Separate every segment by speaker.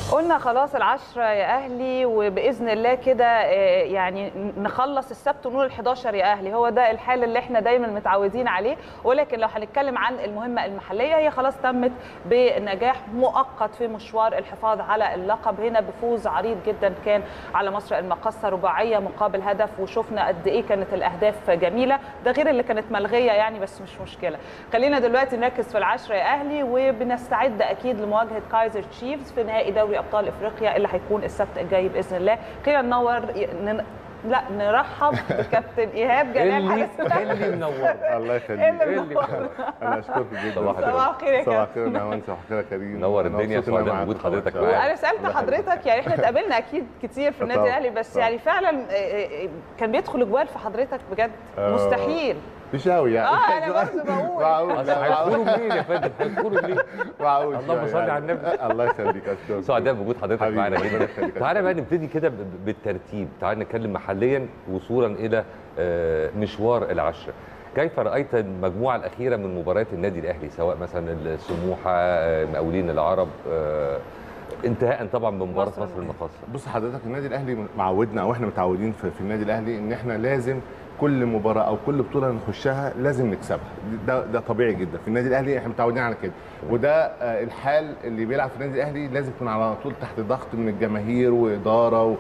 Speaker 1: قلنا خلاص العشرة يا أهلي وبإذن الله كده آه، يعني نخلص السبت ونقول ال11 يا أهلي هو ده الحال اللي احنا دايما متعودين عليه ولكن لو هنتكلم عن المهمة المحلية هي خلاص تمت بنجاح مؤقت في مشوار الحفاظ على اللقب هنا بفوز عريض جدا كان على مصر المقصة رباعية مقابل هدف وشفنا قد إيه كانت الأهداف جميلة ده غير اللي كانت ملغية يعني بس مش مشكلة خلينا دلوقتي نركز في العشرة يا أهلي وبنستعد أكيد لمواجهة كايزر تشيفز في نهائي دوري ابطال افريقيا اللي هيكون السبت الجاي باذن الله خلينا ننور ن... لا نرحب بكابتن ايهاب جلال
Speaker 2: اللي
Speaker 1: حارس
Speaker 2: اللي منور
Speaker 3: الله يخليك
Speaker 1: اللي
Speaker 2: اللي
Speaker 1: منور.
Speaker 3: انا اشكرك جدا
Speaker 2: صباح الخير.
Speaker 1: صباح الخير يا
Speaker 3: صباح
Speaker 1: كابتن
Speaker 3: الخير نعمان صباح الخير يا كريم
Speaker 2: نور
Speaker 3: أنا
Speaker 2: الدنيا
Speaker 3: مبسوط إن أنا
Speaker 2: سعداء
Speaker 3: معاكم
Speaker 2: بوجود
Speaker 3: طبعاً.
Speaker 2: حضرتك
Speaker 3: إن شاء الله.
Speaker 2: معانا.
Speaker 1: وانا سالت
Speaker 3: الله يخليك.
Speaker 1: حضرتك يعني احنا اتقابلنا اكيد كتير في النادي
Speaker 3: طبعاً.
Speaker 1: الاهلي بس
Speaker 3: طبعاً.
Speaker 1: يعني فعلا آه، آه، كان بيدخل اجوال في حضرتك بجد
Speaker 3: آه.
Speaker 1: مستحيل
Speaker 3: مش قوي يعني
Speaker 1: اه انا برضه بقول
Speaker 3: معقول
Speaker 2: أصل هيدخلوا منين يا فندم هيدخلوا منين
Speaker 3: معقول
Speaker 2: اللهم
Speaker 3: شوية
Speaker 2: صل على
Speaker 3: يعني.
Speaker 2: النبي.
Speaker 3: الله يخليك اشكرك
Speaker 2: سعداء بوجود حضرتك
Speaker 3: حبيبي،
Speaker 2: معانا
Speaker 3: ربنا
Speaker 2: جدا
Speaker 3: يخليك.
Speaker 2: تعالى بقى نبتدي كده ب- ب- بالترتيب تعالى نتكلم محليا وصولا الى آه، مشوار العشره كيف رايت المجموعه الاخيره من مباريات النادي الاهلي سواء مثلا السموحه آه، مقاولين العرب آه، انتهاء طبعا بمباراه
Speaker 1: مصر
Speaker 2: مصر المقاصه
Speaker 3: بص حضرتك النادي الاهلي معودنا او احنا متعودين في, في النادي الاهلي ان احنا لازم كل مباراه او كل بطوله نخشها لازم نكسبها ده ده طبيعي جدا في النادي الاهلي احنا متعودين على كده وده آه، الحال اللي بيلعب في النادي الاهلي لازم يكون على طول تحت ضغط من الجماهير واداره و-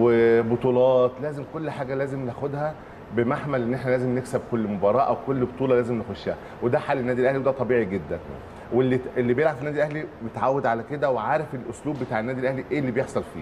Speaker 3: وبطولات لازم كل حاجه لازم ناخدها بمحمل ان احنا لازم نكسب كل مباراه او كل بطوله لازم نخشها وده حال النادي الاهلي وده طبيعي جدا واللي اللي بيلعب في النادي الاهلي متعود على كده وعارف الاسلوب بتاع النادي الاهلي ايه اللي بيحصل فيه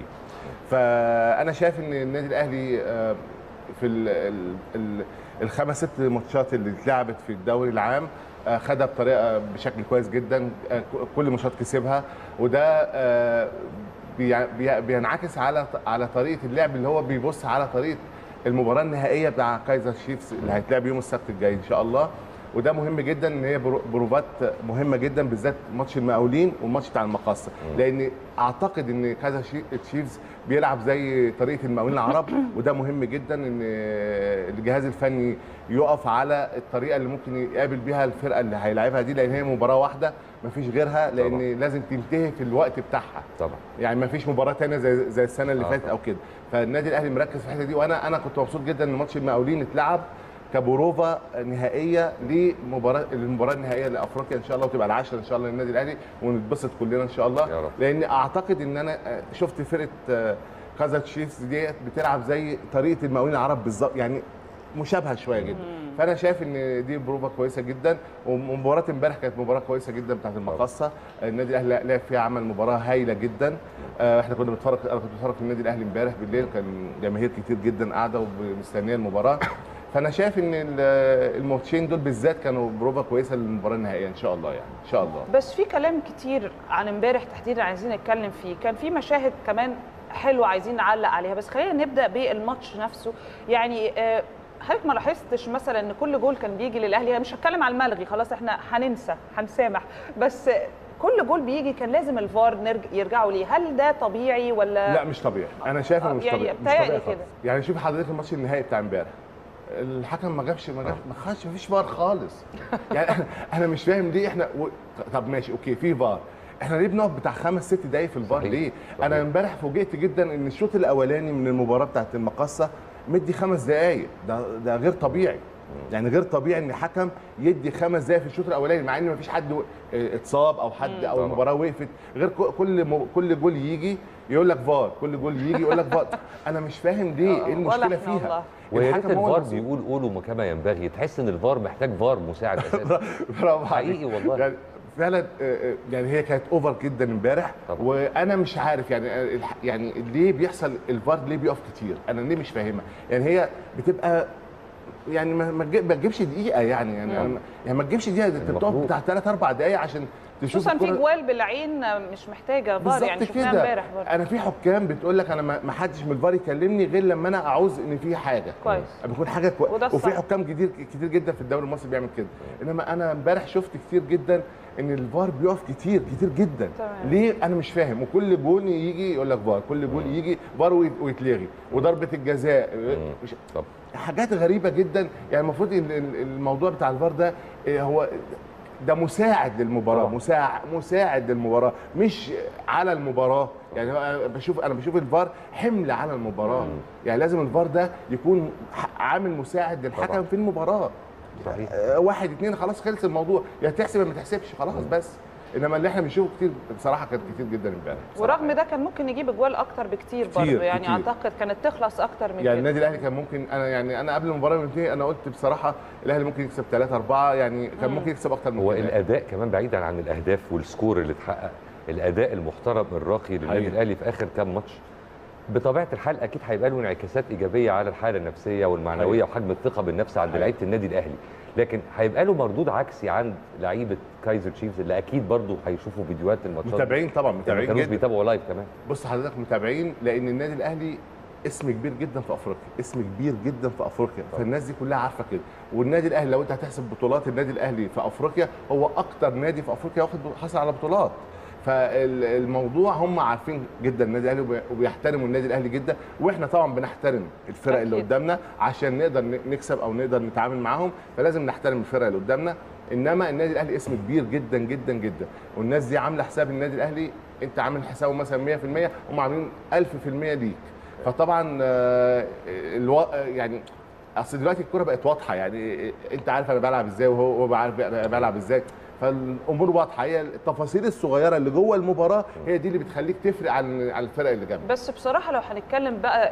Speaker 3: فانا شايف ان النادي الاهلي آه، في ال ال ال الخمس ست ماتشات اللي اتلعبت في الدوري العام آه، خدها بطريقه بشكل كويس جدا آه، ك- كل ماتشات كسبها وده آه، بي- بي- بينعكس على على طريقه اللعب اللي هو بيبص على طريقه المباراه النهائيه بتاع كايزر شيفز اللي هيتلعب يوم السبت الجاي ان شاء الله وده مهم جدا ان هي برو- بروفات مهمه جدا بالذات ماتش المقاولين والماتش بتاع المقاصه لان اعتقد ان كذا تشيفز بيلعب زي طريقه المقاولين العرب وده مهم جدا ان الجهاز الفني يقف على الطريقه اللي ممكن يقابل بيها الفرقه اللي هيلعبها دي لان هي مباراه واحده مفيش غيرها لان
Speaker 2: طبعا.
Speaker 3: لازم تنتهي في الوقت بتاعها
Speaker 2: طبعا
Speaker 3: يعني ما فيش مباراه تانية زي زي السنه اللي
Speaker 2: آه
Speaker 3: فاتت
Speaker 2: طبعا.
Speaker 3: او كده فالنادي الاهلي مركز في الحته دي وانا انا كنت مبسوط جدا ان ماتش المقاولين اتلعب كبروفا نهائيه لمباراه المباراه النهائيه لافريقيا ان شاء الله وتبقى العاشره ان شاء الله للنادي الاهلي ونتبسط كلنا ان شاء الله
Speaker 2: يا رب.
Speaker 3: لان اعتقد ان انا آه، شفت فرقه آه، كازا تشيفز ديت بتلعب زي طريقه المقاولين العرب بالظبط يعني مشابهه شويه جدا فانا شايف ان دي بروفا كويسه جدا ومباراه امبارح كانت مباراه كويسه جدا بتاعت المقصه النادي الاهلي لعب فيها عمل مباراه هايله جدا آه، احنا كنا بنتفرج انا كنت بتفرج في النادي الاهلي امبارح بالليل كان جماهير كتير جدا قاعده ومستنيه المباراه فانا شايف ان ال- الماتشين دول بالذات كانوا بروفا كويسه للمباراه النهائيه ان شاء الله يعني ان شاء الله
Speaker 1: بس في كلام كتير عن امبارح تحديدا عايزين نتكلم فيه كان في مشاهد كمان حلوه عايزين نعلق عليها بس خلينا نبدا بالماتش نفسه يعني آه، حضرتك ما لاحظتش مثلا ان كل جول كان بيجي للاهلي انا مش هتكلم على الملغي خلاص احنا هننسى هنسامح بس آه، كل جول بيجي كان لازم الفار نرج... يرجعوا ليه هل ده طبيعي ولا
Speaker 3: لا مش طبيعي انا شايف انه
Speaker 1: آه،
Speaker 3: مش
Speaker 1: يعني
Speaker 3: طبيعي مش
Speaker 1: بتهيألي
Speaker 3: طبيعي
Speaker 1: كده.
Speaker 3: خالص يعني شوف حضرتك الماتش النهائي بتاع امبارح الحكم ما جابش ما جابش ما خدش مفيش فار خالص يعني انا انا مش فاهم ليه احنا و... طب ماشي اوكي في فار احنا ليه بنقف بتاع خمس ست دقايق في الفار
Speaker 2: صحيح،
Speaker 3: ليه؟
Speaker 2: صحيح.
Speaker 3: انا امبارح فوجئت جدا ان الشوط الاولاني من المباراه بتاعت المقصه مدي خمس دقايق ده ده غير طبيعي يعني غير طبيعي ان حكم يدي خمس دقايق في الشوط الاولاني مع ان مفيش حد و- اه، اتصاب او حد او
Speaker 2: طبعا.
Speaker 3: المباراه وقفت غير ك- كل م- كل جول يجي يقول لك فار كل جول يجي يقول لك فار انا مش فاهم ليه ايه
Speaker 1: ولا
Speaker 3: المشكله
Speaker 1: إحنا
Speaker 3: فيها
Speaker 1: والله.
Speaker 2: ويا ريت
Speaker 3: الحكم هو
Speaker 2: الفار
Speaker 3: المسؤول.
Speaker 2: بيقول قولوا كما ينبغي تحس ان الفار محتاج فار مساعد اساسا
Speaker 3: برافو عليك.
Speaker 2: حقيقي والله.
Speaker 3: يعني فعلا آه، آه، يعني هي كانت اوفر جدا امبارح
Speaker 2: طبعا.
Speaker 3: وانا مش عارف يعني آه، الح- يعني ليه بيحصل الفار ليه بيقف كتير انا ليه مش فاهمها يعني هي بتبقى يعني ما ما تجي- ما تجيبش دقيقه يعني يعني
Speaker 2: نعم.
Speaker 3: أنا- يعني ما تجيبش دقيقه ده انت بتقعد
Speaker 2: المفروض.
Speaker 3: بتاع 3 4 دقائق عشان تشوف
Speaker 1: خصوصا في
Speaker 3: الكرة.
Speaker 1: جوال بالعين مش محتاجه فار يعني
Speaker 3: بالظبط
Speaker 1: شفناها
Speaker 3: كده
Speaker 1: امبارح برضه
Speaker 3: انا في حكام بتقول لك انا ما ما حدش من الفار يكلمني غير لما انا اعوز ان في حاجه
Speaker 1: كويس.
Speaker 3: بيكون حاجه كويس
Speaker 1: وده
Speaker 3: وفي
Speaker 1: الصح.
Speaker 3: حكام كتير كتير جدا في الدوري المصري بيعمل كده انما انا امبارح شفت كتير جدا ان الفار بيقف كتير كتير جدا
Speaker 1: تمام.
Speaker 3: ليه انا مش فاهم وكل جول يجي يقول لك فار كل جول يجي فار ويت- ويتلغي وضربه الجزاء مش-
Speaker 2: طب
Speaker 3: حاجات غريبه جدا يعني المفروض ال- ال- الموضوع بتاع الفار ده إيه، هو ده مساعد للمباراه
Speaker 2: طبعا.
Speaker 3: مساعد مساعد للمباراه مش على المباراه يعني انا بشوف انا بشوف الفار حمل على المباراه
Speaker 2: مم.
Speaker 3: يعني لازم الفار ده يكون ح- عامل مساعد للحكم
Speaker 2: طبعا.
Speaker 3: في المباراه
Speaker 2: صحيح
Speaker 3: آه، واحد اتنين خلاص خلص الموضوع يا تحسب يا ما تحسبش خلاص بس انما اللي احنا بنشوفه كتير بصراحه كان كتير جدا امبارح بصراحة
Speaker 1: ورغم ده كان ممكن يجيب اجوال اكتر بكتير
Speaker 3: كتير،
Speaker 1: برضه يعني
Speaker 3: كتير.
Speaker 1: اعتقد كانت تخلص اكتر من
Speaker 3: يعني
Speaker 1: كده
Speaker 3: النادي الاهلي كان ممكن انا يعني انا قبل المباراه بينتهي انا قلت بصراحه الاهلي ممكن يكسب 3 4 يعني كان
Speaker 1: مم.
Speaker 3: ممكن يكسب اكتر من
Speaker 2: هو
Speaker 3: كده
Speaker 2: الاداء كمان بعيدا عن الاهداف والسكور اللي اتحقق الاداء المحترم الراقي للنادي
Speaker 3: حقيقي.
Speaker 2: الاهلي في اخر كام ماتش بطبيعه الحال اكيد هيبقى له انعكاسات ايجابيه على الحاله النفسيه والمعنويه وحجم الثقه بالنفس عند
Speaker 3: حقيقي.
Speaker 2: لعيبه النادي الاهلي لكن هيبقى له مردود عكسي عند لعيبه كايزر تشيفز اللي اكيد برضه هيشوفوا فيديوهات الماتشات
Speaker 3: متابعين طبعا
Speaker 2: ما
Speaker 3: متابعين
Speaker 2: كانوش
Speaker 3: جدا
Speaker 2: بيتابعوا لايف كمان
Speaker 3: بص حضرتك متابعين لان النادي الاهلي اسم كبير جدا في افريقيا اسم كبير جدا في افريقيا
Speaker 2: طبعا.
Speaker 3: فالناس دي كلها عارفه كده والنادي الاهلي لو انت هتحسب بطولات النادي الاهلي في افريقيا هو اكتر نادي في افريقيا واخد حصل على بطولات فالموضوع هم عارفين جدا النادي الاهلي وبي- وبيحترموا النادي الاهلي جدا واحنا طبعا بنحترم الفرق اللي
Speaker 1: أكيد.
Speaker 3: قدامنا عشان نقدر ن- نكسب او نقدر نتعامل معاهم فلازم نحترم الفرق اللي قدامنا انما النادي الاهلي اسم كبير جدا جدا جدا والناس دي عامله حساب النادي الاهلي انت عامل حسابه مثلا 100% هم عاملين 1000% ليك فطبعا آه، الو... يعني اصل دلوقتي الكوره بقت واضحه يعني انت عارف انا بلعب ازاي وهو هو عارف انا بلعب ازاي فالامور واضحه هي التفاصيل الصغيره اللي جوه المباراه هي دي اللي بتخليك تفرق عن عن الفرق اللي جنبك
Speaker 1: بس بصراحه لو هنتكلم بقى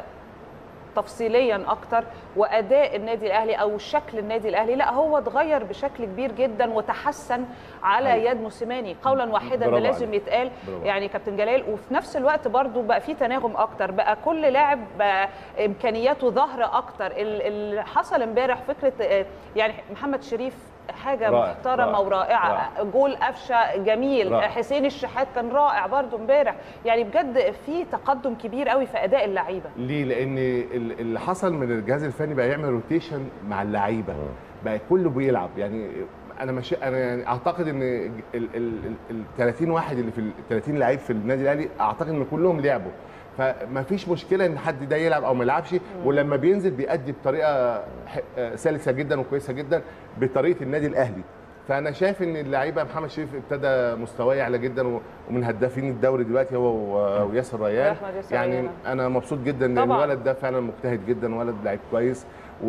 Speaker 1: تفصيليا اكتر واداء النادي الاهلي او شكل النادي الاهلي لا هو اتغير بشكل كبير جدا وتحسن على
Speaker 3: أيوة.
Speaker 1: يد موسيماني قولا واحدا ده
Speaker 3: برافو
Speaker 1: لازم
Speaker 3: عليك.
Speaker 1: يتقال
Speaker 3: برافو
Speaker 1: يعني كابتن جلال وفي نفس الوقت برضو بقى في تناغم اكتر بقى كل لاعب بقى امكانياته ظاهره اكتر ال- اللي حصل امبارح فكره آه، يعني محمد شريف حاجه
Speaker 3: رائع،
Speaker 1: محترمه
Speaker 3: رائع،
Speaker 1: ورائعه جول قفشه جميل
Speaker 3: رائع.
Speaker 1: حسين الشحات كان رائع برضو امبارح يعني بجد في تقدم كبير قوي في اداء اللعيبه
Speaker 3: ليه؟ لان ال- اللي حصل من الجهاز الفني بقى يعمل روتيشن مع اللعيبه بقى كله بيلعب يعني انا مش انا يعني اعتقد ان ال ال ال 30 واحد اللي في ال 30 لعيب في النادي الاهلي اعتقد ان كلهم لعبوا فما فيش مشكله ان حد ده يلعب او ما يلعبش ولما بينزل بيأدي بطريقه ح- آه سلسه جدا وكويسه جدا بطريقه النادي الاهلي فانا شايف ان اللعيبه محمد شريف ابتدى مستواه يعلى جدا و- ومن هدافين الدوري دلوقتي هو و- وياسر ريان
Speaker 1: وأحمد ياسر
Speaker 3: يعني
Speaker 1: ريان.
Speaker 3: انا مبسوط جدا ان
Speaker 1: طبعاً.
Speaker 3: الولد ده فعلا مجتهد جدا ولد لعيب كويس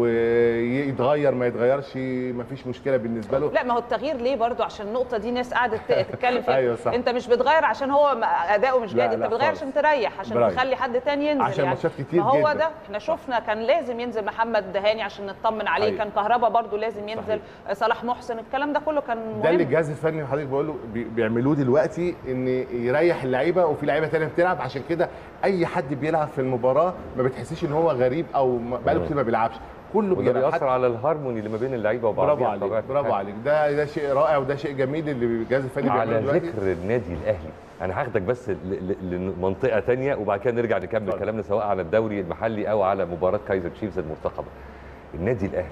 Speaker 3: ويتغير ما يتغيرش ما فيش مشكله بالنسبه له
Speaker 1: لا ما هو التغيير ليه برضو عشان النقطه دي ناس قعدت ت- تتكلم فيها
Speaker 3: أيوة صح.
Speaker 1: انت مش بتغير عشان هو م- اداؤه مش
Speaker 3: لا،
Speaker 1: جيد انت
Speaker 3: لا
Speaker 1: بتغير
Speaker 3: خالص.
Speaker 1: عشان تريح عشان
Speaker 3: برافو.
Speaker 1: تخلي حد تاني ينزل
Speaker 3: عشان
Speaker 1: يعني
Speaker 3: ماتشات كتير
Speaker 1: ما هو
Speaker 3: جدا.
Speaker 1: ده احنا شفنا كان لازم ينزل محمد دهاني عشان نطمن عليه
Speaker 3: أيوة.
Speaker 1: كان كهربا برضو لازم ينزل صلاح محسن الكلام ده كله كان
Speaker 3: ده اللي
Speaker 1: مهم
Speaker 3: الجهاز الفني حضرتك بقول له بي- بيعملوه دلوقتي ان يريح اللعيبه وفي لعيبه تانية بتلعب عشان كده اي حد بيلعب في المباراه ما بتحسيش ان هو غريب او ما- بقاله كتير ما بيلعبش كله
Speaker 2: وده
Speaker 3: بيلعب
Speaker 2: بيأثر على الهارموني اللي ما بين اللعيبه وبعضها
Speaker 3: برافو عليك
Speaker 2: بطبيعة
Speaker 3: برافو
Speaker 2: الحال.
Speaker 3: عليك ده ده شيء رائع وده شيء جميل اللي الجهاز الفني
Speaker 2: على
Speaker 3: بيعمله دلوقتي
Speaker 2: ذكر النادي الاهلي انا هاخدك بس ل- ل- لمنطقه تانية وبعد كده نرجع نكمل
Speaker 3: اتفضل.
Speaker 2: كلامنا سواء على الدوري المحلي او على مباراه كايزر تشيفز المرتقبه النادي الاهلي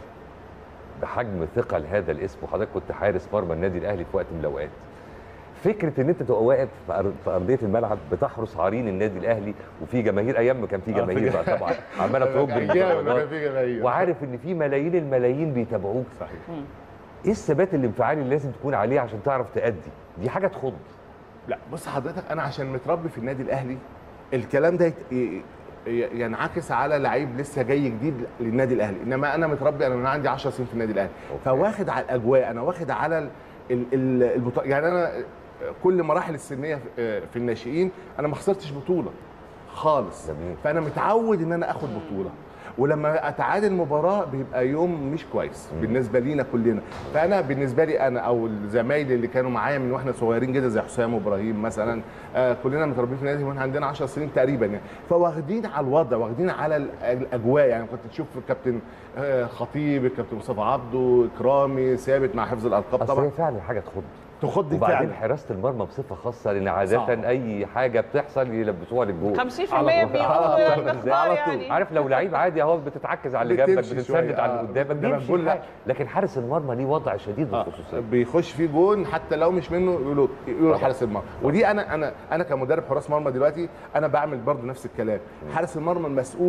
Speaker 2: بحجم ثقل هذا الاسم وحضرتك كنت حارس مرمى النادي الاهلي في وقت من الاوقات فكره ان انت تبقى واقف في أر- في ارضيه الملعب بتحرس عرين النادي الاهلي وفي جماهير ايام ما كان في
Speaker 3: آه، في
Speaker 2: جماهير
Speaker 3: جماهير.
Speaker 2: بقى طبعا عماله ترج
Speaker 3: كان فيها-
Speaker 2: بالمدرجات.
Speaker 3: كان في جماهير.
Speaker 2: وعارف ان في ملايين الملايين بيتابعوك
Speaker 3: صحيح
Speaker 2: ايه الثبات الانفعالي اللي لازم تكون عليه عشان تعرف تأدي دي حاجه تخض
Speaker 3: لا بص حضرتك انا عشان متربي في النادي الاهلي الكلام ده يت- ي- ي- ينعكس على لعيب لسه جاي جديد للنادي الاهلي انما انا متربي انا من عندي 10 سنين في النادي الاهلي
Speaker 2: أوكي.
Speaker 3: فواخد على الاجواء انا واخد على ال- ال- ال- البطو... يعني انا كل مراحل السنيه في- في الناشئين انا ما خسرتش بطوله خالص
Speaker 2: جميل.
Speaker 3: فانا متعود ان انا اخد بطوله ولما اتعادل مباراه بيبقى يوم مش كويس بالنسبه لينا كلنا فانا بالنسبه لي انا او زمايلي اللي كانوا معايا من واحنا صغيرين جدا زي حسام وابراهيم مثلا آه كلنا متربيين في النادي واحنا عندنا 10 سنين تقريبا يعني فواخدين على الوضع واخدين على ال- الاجواء يعني كنت تشوف الكابتن آه خطيب الكابتن مصطفى عبده اكرامي ثابت مع حفظ الالقاب
Speaker 2: اصل
Speaker 3: طبعا
Speaker 2: هي فعلا حاجه تخض
Speaker 3: تخض
Speaker 2: وبعدين
Speaker 3: فعلا
Speaker 2: حراسه المرمى بصفه خاصه لان عاده
Speaker 3: صعب.
Speaker 2: اي حاجه بتحصل يلبسوها للجول
Speaker 1: 50%
Speaker 3: على طول.
Speaker 1: بيقولوا
Speaker 3: على
Speaker 1: يعني
Speaker 3: طول.
Speaker 1: باختار
Speaker 3: على طول.
Speaker 1: يعني
Speaker 2: عارف لو لعيب عادي اهو بتتعكز على اللي جنبك
Speaker 3: بتمشي
Speaker 2: بتتسند
Speaker 3: شوية.
Speaker 2: على
Speaker 3: آه.
Speaker 2: اللي قدامك
Speaker 3: إنما
Speaker 2: بيمشي
Speaker 3: الجول لا.
Speaker 2: الحال. لكن حارس المرمى ليه وضع شديد
Speaker 3: آه،
Speaker 2: الخصوصيه
Speaker 3: بيخش فيه جون حتى لو مش منه يقولوا يقولوا
Speaker 2: طبعا.
Speaker 3: حارس المرمى ودي انا انا انا كمدرب حراس مرمى دلوقتي انا بعمل برضو نفس الكلام حارس المرمى المسؤول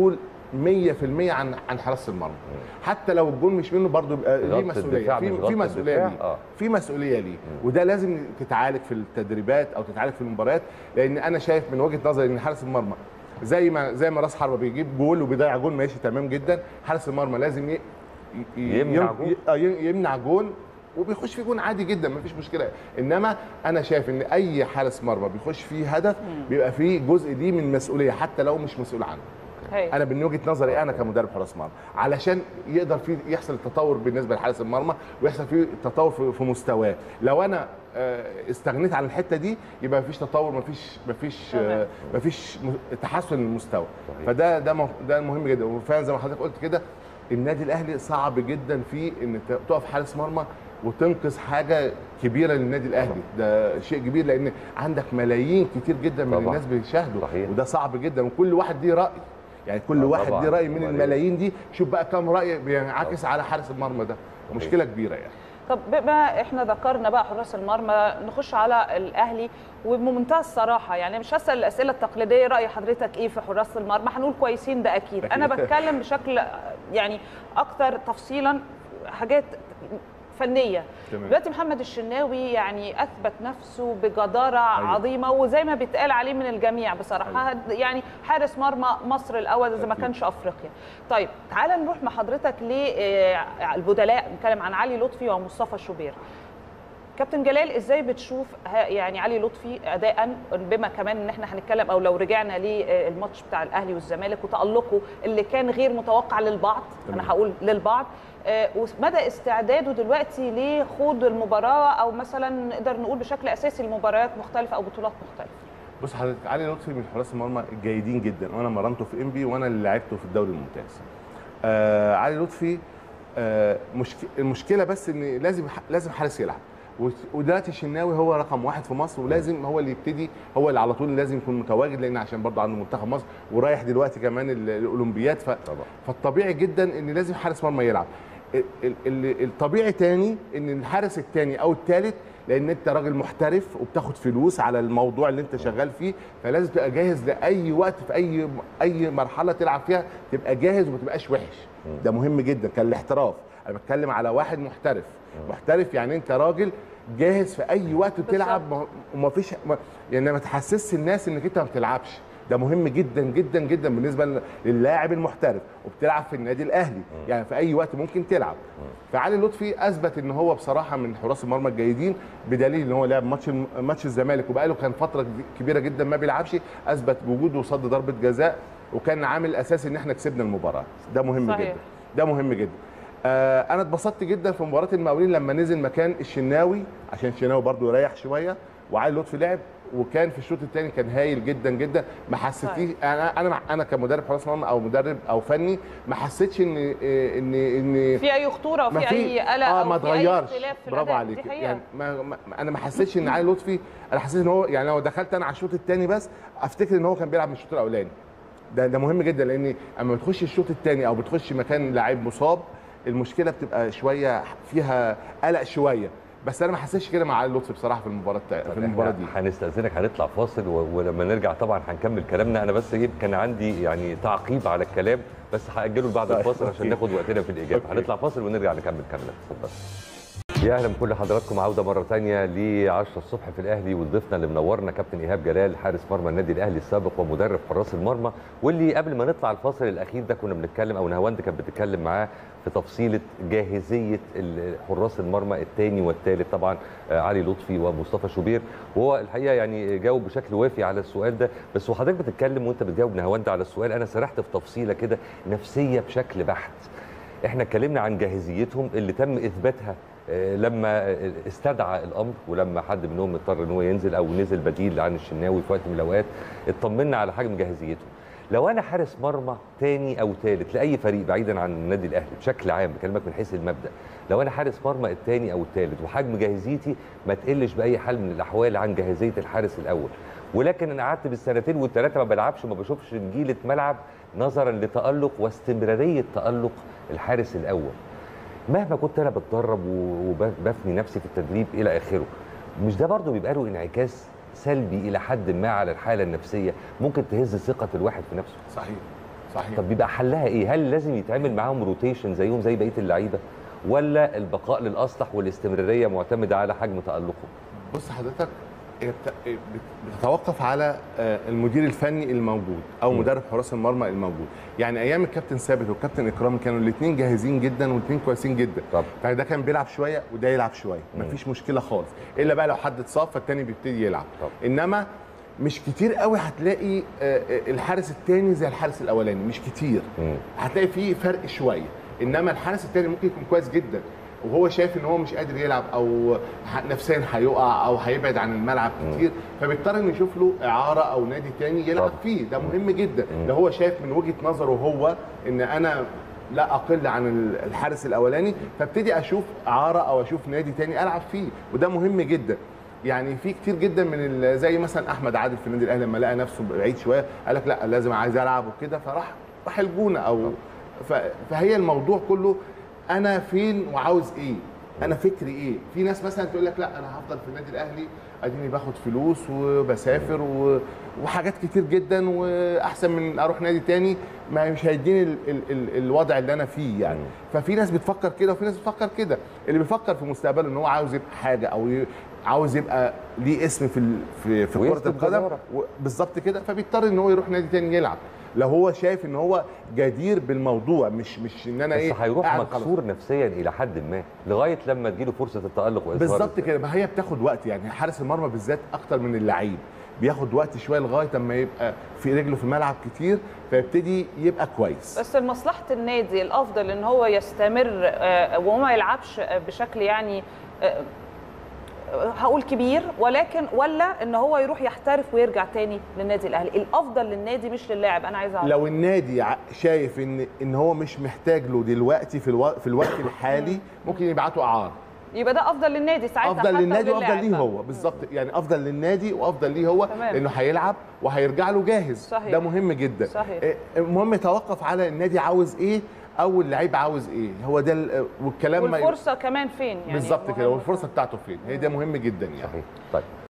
Speaker 3: 100% عن عن حراسه المرمى حتى لو الجون مش منه برضه بيبقى ليه
Speaker 2: غلط
Speaker 3: مسؤوليه
Speaker 2: الدفاع
Speaker 3: في
Speaker 2: مش
Speaker 3: في
Speaker 2: غلط
Speaker 3: مسؤوليه
Speaker 2: الدفاع.
Speaker 3: ليه
Speaker 2: آه.
Speaker 3: في مسؤوليه ليه وده لازم تتعالج في التدريبات او تتعالج في المباريات لان انا شايف من وجهه نظري ان حارس المرمى زي ما زي ما راس حربه بيجيب جول وبيضيع جول ماشي تمام جدا حارس المرمى لازم ي... ي...
Speaker 2: يمنع
Speaker 3: يم-
Speaker 2: جول.
Speaker 3: ي- آه، ي- يمنع جول وبيخش في جون عادي جدا مفيش مشكله انما انا شايف ان اي حارس مرمى بيخش فيه هدف بيبقى فيه جزء دي من مسؤوليه حتى لو مش مسؤول عنه
Speaker 1: هي.
Speaker 3: انا من وجهه نظري انا كمدرب حراس مرمى علشان يقدر في يحصل التطور بالنسبه لحارس المرمى ويحصل فيه تطور في في مستواه لو انا آه، استغنيت عن الحته دي يبقى مفيش تطور مفيش مفيش آه، مفيش م- تحسن المستوى
Speaker 2: صحيح.
Speaker 3: فده ده مه- ده مهم جدا وفعلا زي ما حضرتك قلت كده النادي الاهلي صعب جدا في ان ت- تقف حارس مرمى وتنقذ حاجه كبيره للنادي الاهلي ده شيء كبير لان عندك ملايين كتير جدا من
Speaker 2: طبعا.
Speaker 3: الناس بيشاهدوا
Speaker 2: صحيح.
Speaker 3: وده صعب جدا وكل واحد ليه راي يعني كل
Speaker 2: آه
Speaker 3: واحد
Speaker 2: طبعاً.
Speaker 3: ليه راي من
Speaker 2: أمال إيه؟
Speaker 3: الملايين دي شوف بقى كم راي بينعكس على حارس المرمى ده مشكله كبيره يعني
Speaker 1: طب بما احنا ذكرنا بقى حراس المرمى نخش على الاهلي وبمنتهى الصراحه يعني مش هسال الاسئله التقليديه راي حضرتك ايه في حراس المرمى هنقول كويسين ده اكيد
Speaker 3: أكيد.
Speaker 1: انا بتكلم بشكل يعني اكثر تفصيلا حاجات فنيه
Speaker 3: تمام.
Speaker 1: دلوقتي محمد الشناوي يعني اثبت نفسه بجداره
Speaker 3: أيوة.
Speaker 1: عظيمه وزي ما بيتقال عليه من الجميع بصراحه يعني حارس مرمى مصر الاول اذا ما
Speaker 3: أكيد.
Speaker 1: كانش افريقيا طيب تعال نروح مع حضرتك للبدلاء نتكلم عن علي لطفي ومصطفى شوبير كابتن جلال ازاي بتشوف ها- يعني علي لطفي اداء بما كمان ان احنا هنتكلم او لو رجعنا للماتش بتاع الاهلي والزمالك وتالقه اللي كان غير متوقع للبعض
Speaker 3: تمام.
Speaker 1: انا هقول للبعض آه، ومدى استعداده دلوقتي لخوض المباراه او مثلا نقدر نقول بشكل اساسي لمباريات مختلفه او بطولات مختلفه
Speaker 3: بص حضرتك علي لطفي من حراس المرمى الجيدين جدا وانا مرنته في انبي وانا اللي لعبته في الدوري الممتاز آه علي لطفي آه مشك... المشكله بس ان لازم لازم حارس يلعب وت- ودلوقتي الشناوي هو رقم واحد في مصر ولازم هو اللي يبتدي هو اللي على طول لازم يكون متواجد لان عشان برضه عنده منتخب مصر ورايح دلوقتي كمان ال- الاولمبياد ف...
Speaker 2: طبعا.
Speaker 3: فالطبيعي جدا ان لازم حارس مرمى يلعب ال- ال- ال- الطبيعي تاني ان الحارس التاني او التالت لان انت راجل محترف وبتاخد فلوس على الموضوع اللي انت شغال فيه فلازم تبقى جاهز لاي وقت في اي اي مرحله تلعب فيها تبقى جاهز وما تبقاش وحش ده مهم جدا كان الاحتراف انا بتكلم على واحد محترف محترف يعني انت راجل جاهز في اي وقت بتلعب ما- وما فيش ما يعني ما تحسسش الناس انك انت ما بتلعبش ده مهم جدا جدا جدا بالنسبه للاعب المحترف وبتلعب في النادي الاهلي يعني في اي وقت ممكن تلعب فعلي لطفي اثبت ان هو بصراحه من حراس المرمى الجيدين بدليل ان هو لعب ماتش ماتش الزمالك وبقاله كان فتره كبيره جدا ما بيلعبش اثبت وجوده وصد ضربه جزاء وكان عامل اساسي ان احنا كسبنا المباراه ده مهم
Speaker 1: صحيح.
Speaker 3: جدا ده مهم جدا آه انا اتبسطت جدا في مباراه المقاولين لما نزل مكان الشناوي عشان الشناوي برضو يريح شويه وعلي لطفي لعب وكان في الشوط الثاني كان هايل جدا جدا ما حسيتيش انا انا انا كمدرب حراس مرمى او مدرب او فني ما حسيتش ان ان ان
Speaker 1: في اي خطوره
Speaker 3: ما
Speaker 1: وفي اي قلق
Speaker 3: اه
Speaker 1: او
Speaker 3: ما
Speaker 1: في اي
Speaker 3: اتغيرش
Speaker 1: اختلاف في
Speaker 3: برافو
Speaker 1: الأداء.
Speaker 3: عليك
Speaker 1: دي حقيقة.
Speaker 3: يعني ما ما انا ما حسيتش ان علي لطفي انا حسيت ان هو يعني لو دخلت انا على الشوط الثاني بس افتكر ان هو كان بيلعب من الشوط الاولاني ده ده مهم جدا لان اما بتخش الشوط الثاني او بتخش مكان لعيب مصاب المشكله بتبقى شويه فيها قلق شويه بس انا ما حسيتش كده مع علي لطفي بصراحه في المباراه التا- في المباراه دي
Speaker 2: إحنا هنستأذنك هنطلع فاصل و- ولما نرجع طبعا هنكمل كلامنا انا بس ايه كان عندي يعني تعقيب على الكلام بس هاجله بعد
Speaker 3: طيب،
Speaker 2: الفاصل عشان
Speaker 3: أوكي.
Speaker 2: ناخد وقتنا في الاجابه
Speaker 3: أوكي.
Speaker 2: هنطلع فاصل ونرجع نكمل كلامنا اتفضل يا اهلا بكل حضراتكم عوده مره ثانيه ل 10 الصبح في الاهلي وضيفنا اللي منورنا كابتن ايهاب جلال حارس مرمى النادي الاهلي السابق ومدرب حراس المرمى واللي قبل ما نطلع الفاصل الاخير ده كنا بنتكلم او نهاوند كانت بتتكلم معاه في تفصيله جاهزيه ال- حراس المرمى الثاني والثالث طبعا آه، علي لطفي ومصطفى شوبير وهو الحقيقه يعني جاوب بشكل وافي على السؤال ده بس وحضرتك بتتكلم وانت بتجاوب نهاوند على السؤال انا سرحت في تفصيله كده نفسيه بشكل بحت احنا اتكلمنا عن جاهزيتهم اللي تم اثباتها آه، لما استدعى الامر ولما حد منهم اضطر ان هو ينزل او نزل بديل عن الشناوي في وقت من الاوقات اطمنا على حجم جاهزيتهم لو انا حارس مرمى تاني او ثالث لاي فريق بعيدا عن النادي الاهلي بشكل عام بكلمك من حيث المبدا لو انا حارس مرمى الثاني او الثالث وحجم جاهزيتي ما تقلش باي حال من الاحوال عن جاهزيه الحارس الاول ولكن انا قعدت بالسنتين والثلاثه ما بلعبش وما بشوفش نجيله ملعب نظرا لتالق واستمراريه تالق الحارس الاول مهما كنت انا بتدرب وبفني نفسي في التدريب الى اخره مش ده برضه بيبقى له انعكاس سلبي الى حد ما على الحاله النفسيه ممكن تهز ثقه الواحد في نفسه
Speaker 3: صحيح صحيح
Speaker 2: طب بيبقى حلها ايه هل لازم يتعمل معاهم روتيشن زيهم زي بقيه اللعيبه ولا البقاء للاصلح والاستمراريه معتمده على حجم تالقه
Speaker 3: بص حضرتك هي بت- بت- بتتوقف على آه، المدير الفني الموجود او
Speaker 2: مم.
Speaker 3: مدرب حراس المرمى الموجود يعني ايام الكابتن ثابت والكابتن اكرامي كانوا الاثنين جاهزين جدا والاثنين كويسين جدا
Speaker 2: طب
Speaker 3: فده كان بيلعب شويه وده يلعب شويه
Speaker 2: مم.
Speaker 3: مفيش مشكله خالص الا بقى لو حد اتصاب فالتاني بيبتدي يلعب
Speaker 2: طب.
Speaker 3: انما مش كتير قوي هتلاقي آه، آه، الحارس الثاني زي الحارس الاولاني مش كتير
Speaker 2: مم.
Speaker 3: هتلاقي فيه فرق شويه انما الحارس الثاني ممكن يكون كويس جدا وهو شايف ان هو مش قادر يلعب او ح- نفسيا هيقع او هيبعد عن الملعب
Speaker 2: مم.
Speaker 3: كتير فبيضطر انه يشوف له اعاره او نادي تاني يلعب
Speaker 2: طب.
Speaker 3: فيه ده مهم جدا
Speaker 2: مم.
Speaker 3: لو هو شايف من وجهه نظره هو ان انا لا اقل عن ال- الحارس الاولاني فابتدي اشوف اعاره او اشوف نادي تاني العب فيه وده مهم جدا يعني في كتير جدا من ال- زي مثلا احمد عادل في النادي الاهلي لما لقى نفسه بعيد شويه قال لك لا لازم عايز العب وكده فراح راح الجونه او ف- فهي الموضوع كله انا فين وعاوز ايه انا فكري ايه في ناس مثلا تقول لك لا انا هفضل في النادي الاهلي اديني باخد فلوس وبسافر و... وحاجات كتير جدا واحسن من اروح نادي تاني ما مش هيديني ال... ال... ال... الوضع اللي انا فيه يعني
Speaker 2: مم.
Speaker 3: ففي ناس بتفكر كده وفي ناس بتفكر كده اللي بيفكر في مستقبله ان هو عاوز يبقى حاجه او ي... عاوز يبقى ليه اسم في ال... في, في كره
Speaker 2: ويثبت
Speaker 3: القدم
Speaker 2: جدارة.
Speaker 3: و- بالظبط كده فبيضطر ان هو يروح نادي تاني يلعب لو هو شايف ان هو جدير بالموضوع مش مش ان انا
Speaker 2: بس
Speaker 3: ايه
Speaker 2: هيروح
Speaker 3: قاعد خلاص.
Speaker 2: مكسور نفسيا الى حد ما لغايه لما تجيله فرصه التالق واظهار
Speaker 3: بالظبط كده ما هي بتاخد وقت يعني حارس المرمى بالذات اكتر من اللعيب بياخد وقت شويه لغايه اما يبقى في رجله في الملعب كتير فيبتدي يبقى كويس
Speaker 1: بس لمصلحه النادي الافضل ان هو يستمر آه، وما يلعبش آه، بشكل يعني آه، آه، هقول كبير ولكن ولا ان هو يروح يحترف ويرجع تاني للنادي الاهلي الافضل للنادي مش للاعب انا عايزه اعرف
Speaker 3: لو النادي ع- شايف ان ان هو مش محتاج له دلوقتي في الو... في الوقت الحالي ممكن يبعته اعاره
Speaker 1: يبقى ده افضل للنادي ساعتها
Speaker 3: افضل
Speaker 1: حتى
Speaker 3: للنادي وافضل
Speaker 1: وللاعب
Speaker 3: ليه
Speaker 1: بقى.
Speaker 3: هو بالظبط يعني افضل للنادي وافضل ليه هو
Speaker 1: تمام.
Speaker 3: لانه هيلعب وهيرجع له جاهز
Speaker 1: صحيح.
Speaker 3: ده مهم جدا
Speaker 1: صحيح.
Speaker 3: إيه، المهم يتوقف على النادي عاوز ايه او اللعيب عاوز ايه هو ده ال- والكلام ما ي-
Speaker 1: والفرصه كمان فين يعني
Speaker 3: بالظبط كده
Speaker 1: مهم.
Speaker 3: والفرصه بتاعته فين هي ده مهم جدا يعني
Speaker 2: صحيح طيب